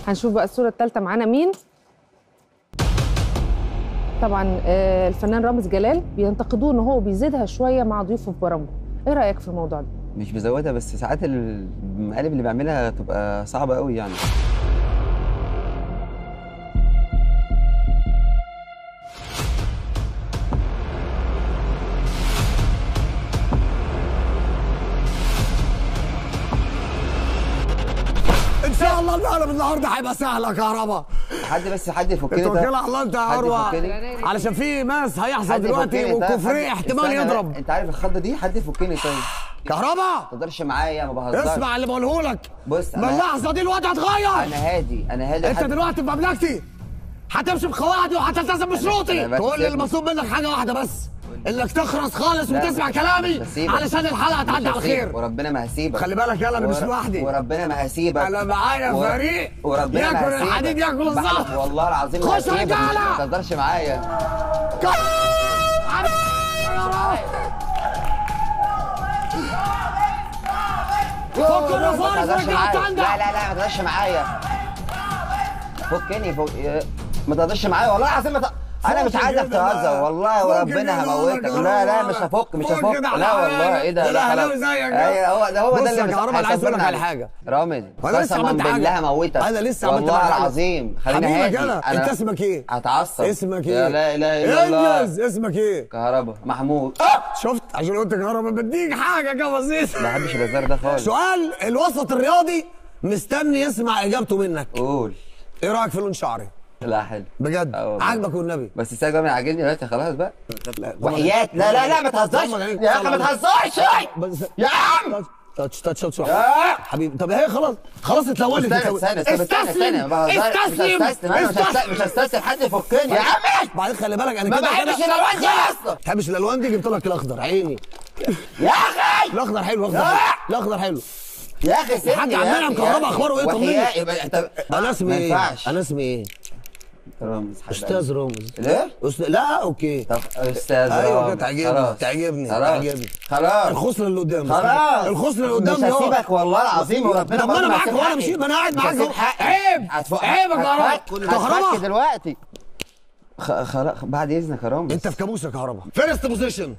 هنشوف بقى الصوره الثالثه معانا مين طبعا آه، الفنان رامز جلال بينتقدوه ان هو بيزيدها شويه مع ضيوفه في برامجه ايه رايك في الموضوع ده مش بزودها بس ساعات المقالب اللي بيعملها تبقى صعبه قوي يعني ان شاء الله المقلب النهارده هيبقى سهل يا كهربا حد بس حد يفكني انت طيب. وكيل على الله انت يا حد عروه يفكني. علشان في ماس هيحصل حد دلوقتي يفكني طيب. والكفريه حد- احتمال استنى، يضرب انت عارف الخضه دي حد يفكني طيب كهربا ما تقدرش معايا ما بهزرش اسمع اللي بقوله لك بص، من أنا- اللحظه دي الوضع اتغير انا هادي انا هادي انت حد- دلوقتي في مملكتي هتمشي بقواعدي وهتلتزم بشروطي أنا تقول لي بسيبك. المطلوب منك حاجه واحده بس انك تخرس خالص لا، وتسمع مش كلامي هسيبك. علشان الحلقه مش تعدي على هسيبك، خير وربنا ما هسيبك خلي بالك يلا انا مش ور- لوحدي وربنا ما هسيبك انا معايا ور- فريق وربنا ياكل ما هسيبك الحديد ياكل الزلط. بحلف والله العظيم ما خش هسيبك. رجالة. ما تقدرش معايا فكر ما فارس تقدرش رجعت معايا. عندك لا لا لا ما تقدرش معايا فكني فك... ما تقدرش معايا والله العظيم ما ت... انا مش فك عايزك كده بقى. تهزر والله فك وربنا كده هموتك والله لا لا كهرباء. مش هفك مش فك هفك كده لا على والله حالك. ايه ده ولا لا أهلاوي خلاص زيك ده. ايوه هو ده هو بص ده يا اللي مش- كهرباء، أنا عايز أقول لك على هيصبرني حاجة. رامز وأنا لسه قسما عملت حاجة. بالله هموتك أنا لسه عملت والله معاك حاجة. العظيم خليني حبيبك هادي أنا. أنت اسمك إيه؟ هتعصب اسمك يا ايه؟ لا اله الا الله انجز اسمك ايه؟ كهربا محمود شفت عشان قلت كهرباء بديك حاجه كده ما بسيطه بحبش الهزار ده خالص سؤال الوسط الرياضي مستني يسمع اجابته منك قول ايه رايك في لون شعري؟ لا حلو بجد آه والله. عاجبك والنبي بس الساعه جايه عاجبني دلوقتي خلاص بقى لا، وحياة لا لا لا ما تهزرش طبعاً يعني. يا اخي ما تهزرش بس يا عم تاتش تاتش تاتش يا حبيبي طب هي خلاص خلاص اتلولت استنى الكو- استنى استنى استنى استنى ما بهزرش. استسلم مش هستسلم أنا مش هست- مش هستسلم حد يفكني يا عم بعدين خلي بالك انا ما كده بحبش كده- الالوان دي اصلا ما بحبش الالوان دي جبت لك الاخضر عيني يا اخي الاخضر حلو الاخضر حلو الاخضر حلو يا اخي سيبني حاج يا عمنا أخي، مكهربا يا أخي. أخباره إيه؟ طمني. وحياة يبقى انت انا اسمي ما ايه؟ ينفعش انا اسمي ايه؟ رامز حبيبي. استاذ رامز ليه؟ أست... لا اوكي طب استاذ ايوه رامز. كده تعجبني خلاص. تعجبني خلاص تعجبني خلاص الخصله اللي قدام خلاص الخصله اللي قدام مش ده هو. هسيبك والله العظيم وربنا طب ما برضه انا معاك هسيب وانا حقي. مشيت ما انا قاعد مش معاك هسيب أهو. حقي. عيب هتفك- عيب يا كهرباء هتفك- كهرباء هتفك دلوقتي خ- خلاص بعد اذنك يا رامز انت في كابوس يا كهرباء فيرست بوزيشن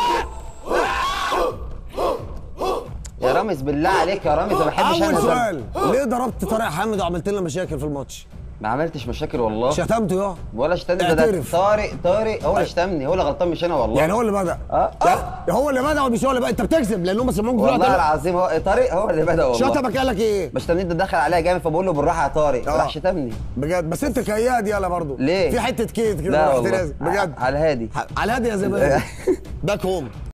يا رامز بالله عليك يا رامز ما بحبش اول انا سؤال ليه ضربت طارق حامد وعملت لنا مشاكل في الماتش ما عملتش مشاكل والله شتمته يا ولا شتمني ده, ده اعترف. طارق طارق هو اللي شتمني هو اللي غلطان مش انا والله يعني هو اللي بدا اه لا، هو اللي بدا ومش هو اللي بدا انت بتكذب لان هم سمعوك والله دلوقتي العظيم هو طارق هو اللي بدا والله شتمك قال لك ايه مش تمنيد ده دخل عليا جامد فبقول له بالراحه يا طارق اه. راح شتمني بجد بس انت كياد يالا برضه ليه؟ في حته كيد كده لا رحت والله نازل. بجد على الهادي على الهادي يا زمان باك هوم